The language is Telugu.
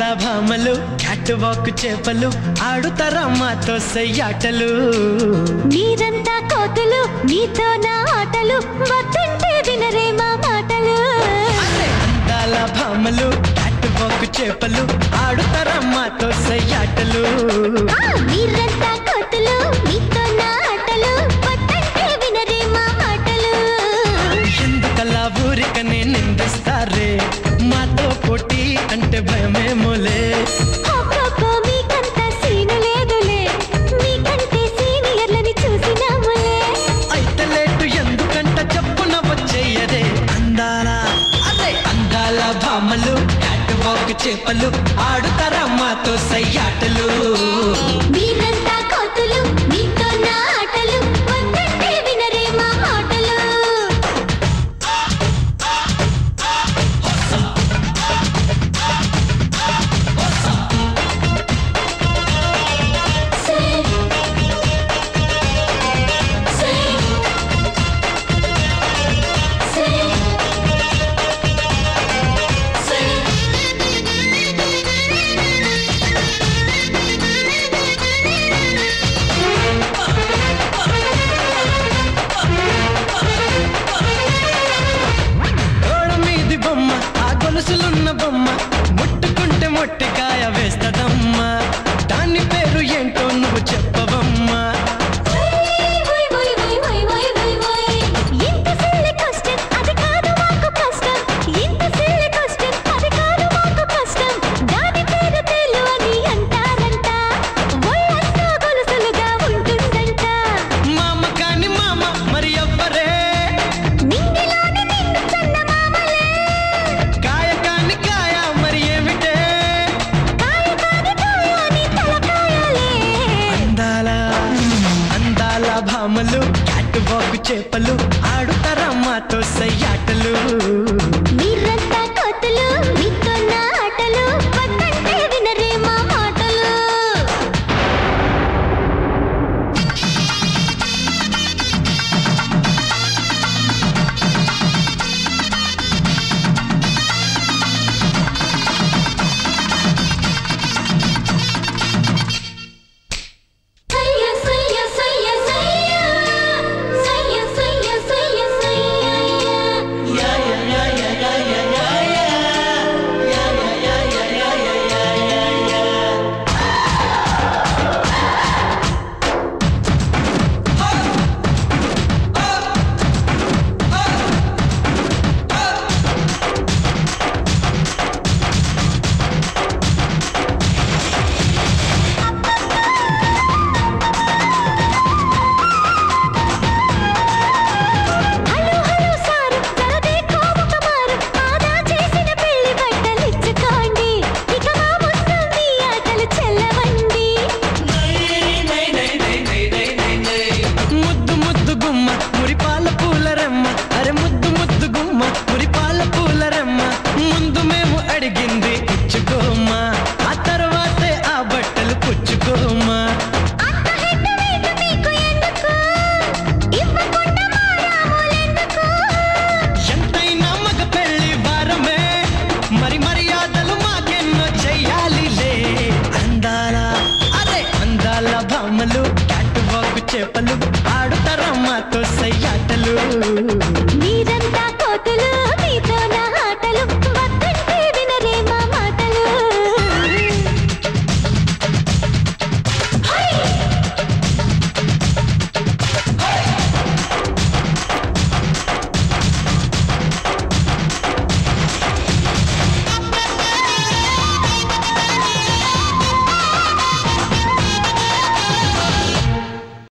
భామలు క్యాట్ వాక్ చేపలు ఆడుతారా మాతో సయ్యాటలు మీరంతా కోతులు మీతో నా ఆటలు వద్దంటే వినరే మా మాటలు అందాల భామలు క్యాట్ వాక్ చేపలు ఆడుతారా మాతో సయ్యాటలు ఆ, మీరంతా కోతులు మీతో నా ఆటలు వద్దంటే వినరే మా మాటలు ఎందుకలా ఊరికనే నిందిస్తారే మాతో పోటీ అంటే భయమేమోలే అబ్బబ్బో, మీకంత సీను లేదులే మీకంటే సీనియర్లని చూసినాములే అయితే లేటు ఎందుకంట చెప్పున వచ్చేయరే అందాల అదే అందాల భామలు క్యాట్ వాక్ చేపలు ఆడుతారా మాతో సయ్యాటలు మీరంతా కోతులు మీతో నా ఆటలు వద్దంటే వినరే మా మాటలు గోడ మీది బొమ్మ ఆ గొలుసులున్న బొమ్మ ముట్టుకుంటే మొట్టికాయ వేస్తదమ్మా దాని పేరు ఏంటో నువ్వు చెప్పవమ్మా ఇంత సిల్లి కష్టం అది కాదు మాకు కష్టం ఇంత సిల్లి కష్టం అది కాదు మాకు కష్టం దాని పేరు తేలు అని అంటారంట ఒళ్ళంతా గొలుసులుగా ఉంటుందంట మామ కాని మామ మరి ఎవ్వరే నింగిలోని నిన్ను చందమామలే కాయ కాని కాయ మరి ఏమిటే కాయ కాని కాయ నీ తలకాయలే అందాల అందాల భామలు క్యాట్ వాక్ చేపలు ఆడుతారా మాతో సయ్యాటలు మీరంతా కోతులు